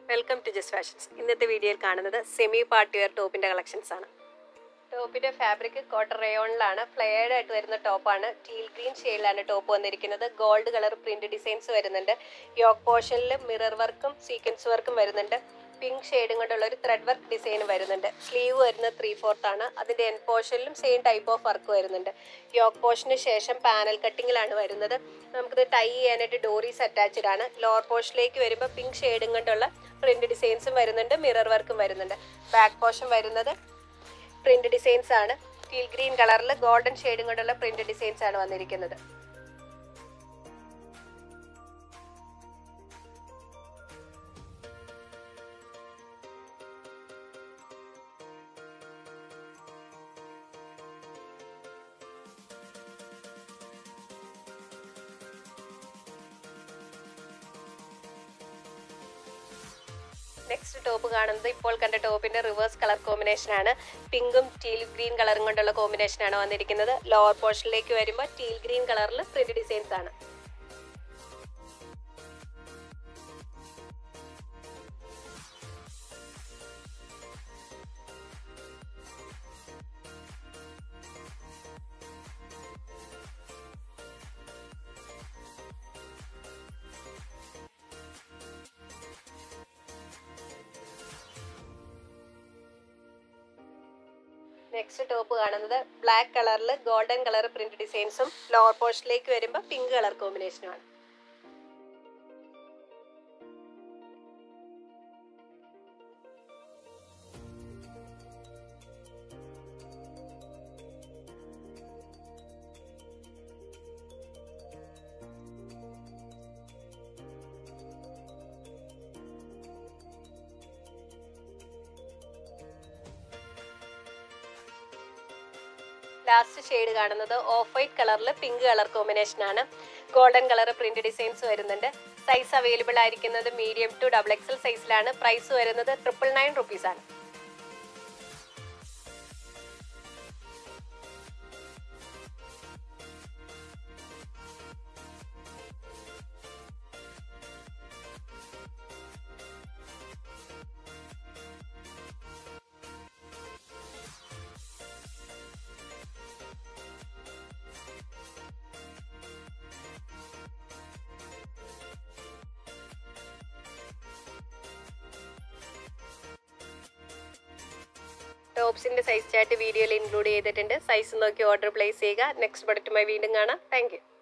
welcome to ജസ് fashions ഇന്നത്തെ വീഡിയോയിൽ കാണുന്നത് സെമി പാർട്ടി വെയർ ടോപ്പിന്റെ കളക്ഷൻസ് ആണ് ടോപ്പിന്റെ ഫാബ്രിക് കോട്ടൺ റയോണിലാണ് ഫ്ലെയർഡ് ആയിട്ട് വരുന്ന ടോപ്പാണ് ടീൽ ഗ്രീൻ ഷെയ്ഡിലാണ് ടോപ്പ് വന്നിരിക്കുന്നത് ഗോൾഡ് കളർ പ്രിന്റ് ഡിസൈൻസ് വരുന്നുണ്ട് യോക്ക് പോർഷനിൽ മിറർ വർക്കും സീക്വൻസ് വർക്കും വരുന്നുണ്ട് പിങ്ക് ഷെയ്ഡും കൊണ്ടുള്ള ഒരു ത്രെഡ് വർക്ക് ഡിസൈൻ വരുന്നുണ്ട് സ്ലീവ് വരുന്നത് ത്രീ ഫോർത്ത് ആണ് അതിന്റെ എൻ പോർഷനിലും സെയിം ടൈപ്പ് ഓഫ് വർക്ക് വരുന്നുണ്ട് യോക്ക് പോർഷന് ശേഷം പാനൽ കട്ടിങ്ങിലാണ് വരുന്നത് നമുക്കിത് ടൈ ചെയ്യാനായിട്ട് ഡോറീസ് അറ്റാച്ച്ഡ് ആണ് ലോവർ പോർഷനിലേക്ക് വരുമ്പോൾ പിങ്ക് ഷെയ്ഡും കൊണ്ടുള്ള പ്രിന്റ് ഡിസൈൻസും വരുന്നുണ്ട് മിറർ വർക്കും വരുന്നുണ്ട് ബാക്ക് പോർഷൻ വരുന്നത് പ്രിന്റ് ഡിസൈൻസ് ആണ് ടീൽ ഗ്രീൻ കളറിൽ ഗോൾഡൻ ഷെയ്ഡും കൊണ്ടുള്ള പ്രിന്റ് ഡിസൈൻസ് ആണ് വന്നിരിക്കുന്നത് നെക്സ്റ്റ് ടോപ്പ് കാണുന്നത് ഇപ്പോൾ കണ്ട ടോപ്പിന്റെ റിവേഴ്സ് കളർ കോമ്പിനേഷൻ ആണ് പിങ്കും ടീൽ ഗ്രീൻ കളറും കൊണ്ടുള്ള കോമ്പിനേഷൻ ആണ് വന്നിരിക്കുന്നത് ലോവർ പോർഷനിലേക്ക് വരുമ്പോൾ ടീൽ ഗ്രീൻ കളറിൽ പ്രിന്റ് ഡിസൈൻസ് ആണ് നെക്സ്റ്റ് ടോപ്പ് കാണുന്നത് ബ്ലാക്ക് കളറിൽ ഗോൾഡൻ കളർ പ്രിന്റ് ഡിസൈൻസും ലോവർ പോർഷനിലേക്ക് വരുമ്പോൾ പിങ്ക് കളർ കോമ്പിനേഷനുമാണ് ലാസ്റ്റ് ഷെയ്ഡ് കാണുന്നത് ഓഫ് വൈറ്റ് കളറിൽ പിങ്ക് കളർ കോമ്പിനേഷൻ ആണ് ഗോൾഡൻ കളർ പ്രിന്റ് ഡിസൈൻസ് വരുന്നുണ്ട് സൈസ് അവൈലബിൾ ആയിരിക്കുന്നത് മീഡിയം ടു ഡബിൾ എക്സൽ സൈസിലാണ് പ്രൈസ് വരുന്നത് ട്രിപ്പിൾ നയൻ റുപ്പീസ് ആണ് ടോപ്സിന്റെ സൈസ് ചാർട്ട് വീഡിയോയിൽ ഇൻക്ലൂഡ് ചെയ്തിട്ടുണ്ട് സൈസ് നോക്കി ഓർഡർ പ്ലേസ് ചെയ്യുക നെക്സ്റ്റ് പ്രൊഡക്റ്റുമായി വീണ്ടും കാണാം താങ്ക്